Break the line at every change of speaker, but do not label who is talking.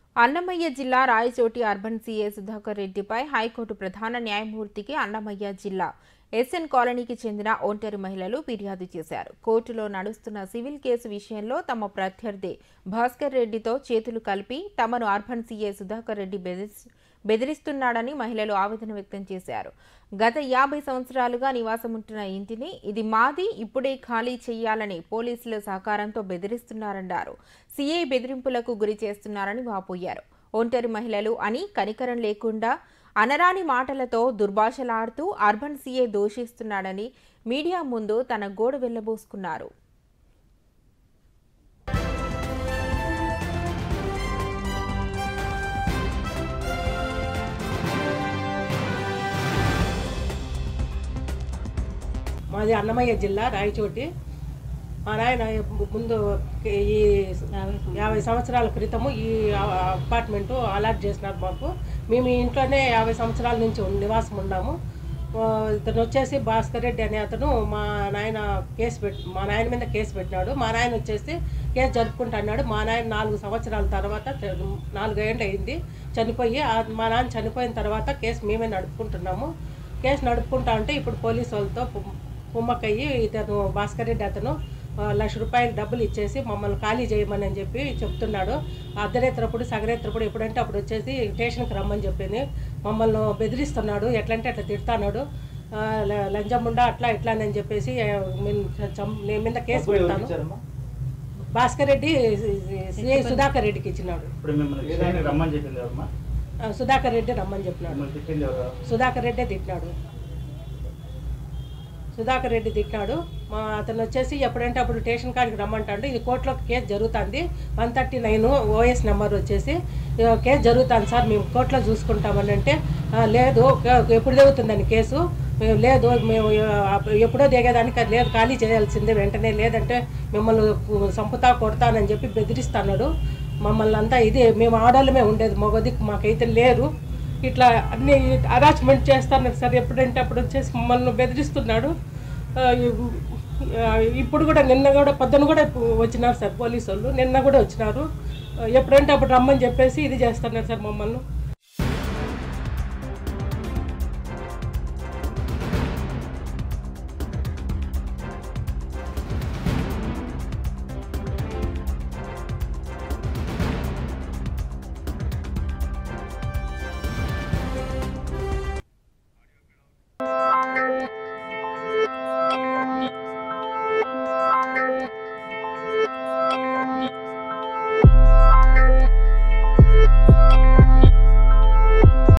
అన్నమయ్య జిల్లా Rayachoti urban CA Sudhakar రెడ్డిపై high court ప్రధాన న్యాయమూర్తికి అన్నమయ్య జిల్లా ఎస్ఎన్ కాలనీకి చెందిన ఒంటరి మహిళలు ఫిర్యాదు చేశారు కోర్టులో నడుస్తున్న సివిల్ కేసు విషయంలో తమ ప్రత్యర్థి భాస్కర్ రెడ్డితో చేతులు కలిపి తమను అర్బన్ సీఏ సుధాకర్ రెడ్డి బెదిరిస్ బెదిరిస్తున్నాడని మహిళలు ఆవేదన వ్యక్తం చేశారు గత యాభై సంవత్సరాలుగా నివాసముంటున్న ఇంటిని ఇది మాది ఇప్పుడే ఖాళీ చేయాలని పోలీసుల సహకారంతో బెదిరిస్తున్నారన్నారు సీఐ బెదిరింపులకు గురి చేస్తున్నారని వాపోయారు ఒంటరి మహిళలు అని కనికరం లేకుండా అనరాని మాటలతో దుర్భాషలాడుతూ అర్బన్ సీఏ దూషిస్తున్నాడని మీడియా ముందు తన గోడు వెళ్లబోసుకున్నారు
మాది అన్నమయ్య జిల్లా రాయచోటి మా నాయన ముందు ఈ యాభై సంవత్సరాల క్రితము ఈ అపార్ట్మెంటు అలాట్ చేసినారు మాకు మేము ఈ ఇంట్లోనే యాభై సంవత్సరాల నుంచి ఉన్- నివాసం ఉన్నాము ఆ, ఇతను వచ్చేసి భాస్కర్ రెడ్డి అనే అతను మా నాయన కేసు పెట్ మా నాయన మీద కేసు పెట్టినాడు మా నాయన వచ్చేసి కేసు జరుపుకుంటున్నాడు మా నాయన నాలుగు సంవత్సరాల తర్వాత చ- నాలుగేళ్ళు అయింది చనిపోయి ఆ- మా నాన్న చనిపోయిన తర్వాత కేసు మేమే నడుపుకుంటున్నాము కేసు నడుపుకుంటా ఉంటే ఇప్పుడు పోలీసు వాళ్ళతో పు- కుమ్మక్కయ్యి ఇతను భాస్కర్ రెడ్డి అతను ఆ, లక్ష రూపాయలు డబ్బులు ఇచ్చేసి మమ్మల్ని ఖాళీ చేయమని అని చెప్పి చెప్తున్నాడు అర్ధరేత్రప్పుడు సగరేత్రప్పుడు ఎప్పుడంటే అప్పుడు వచ్చేసి స్టేషన్కి రమ్మని చెప్పింది మమ్మల్ని బెదిరిస్తున్నాడు ఎట్లంటే అట్లా తిడతాడు ఆ, ల- లంజముండా అట్లా ఇట్లా అని చెప్పేసి ఆ, మేము చం- నేను మీద కేసు
డబ్బులు ఎవరికి
పెడతాను
ఇచ్చారమ్మా?
భాస్కర్ రెడ్డి సిఐ సుధాకర్ రెడ్డికి ఇచ్చినాడు
ఇప్పుడు మిమ్మల్ని స్టేషన్కి రమ్మని చెప్పింది ఎవరమ్మా
ఆ, సుధాకర్ రెడ్డి రమ్మని చెప్పినాడు
మిమ్మల్ని తిట్టింది ఎవరు
సుధాకర్ రెడ్డే తిట్టినాడు సుధాకర్ రెడ్డి తిట్టినాడు మా అతను వచ్చేసి ఎప్పుడంటే అప్పుడు స్టేషన్ కాడికి రమ్మంటాడు ఇది కోర్టులో కేసు జరుగుతుంది one thirty nine OS number వచ్చేసి "ఇక కేసు జరుగుతుంది సార్ మేము కోర్టులో చూసుకుంటామని అంటే "ఆ, లేదు కే- ఎప్పుడు జరుగుతుందని కేసు మేము లేదు మేము ఆ, ఎప్పుడో దిగేదానికి అది లేదు ఖాళీ చేయాల్సిందే వెంటనే లేదంటే మిమ్మల్ని సంపుతా కొడతానని చెప్పి బెదిరిస్తున్నాడు మమ్మల్ని అంతా ఇది మేము ఆడోళ్ళమే ఉండేది మగది మాకైతే లేరు ఇట్లా అన్ని అరాచ్మెంట్ చేస్తాను సార్ ఎప్పుడంటే అప్పుడు వచ్చేసి మమ్మల్ని బెదిరిస్తున్నాడు ఆ, ఇ- ఆ, ఇప్పుడు కూడా నిన్న కూడా పొద్దున కూడా వచ్చినారు సార్ పోలీసు వాళ్ళు నిన్న కూడా వచ్చినారు ఆ, ఎప్పుడంటే అప్పుడు రమ్మని చెప్పేసి ఇది చేస్తున్నారు సార్ మమ్మల్ని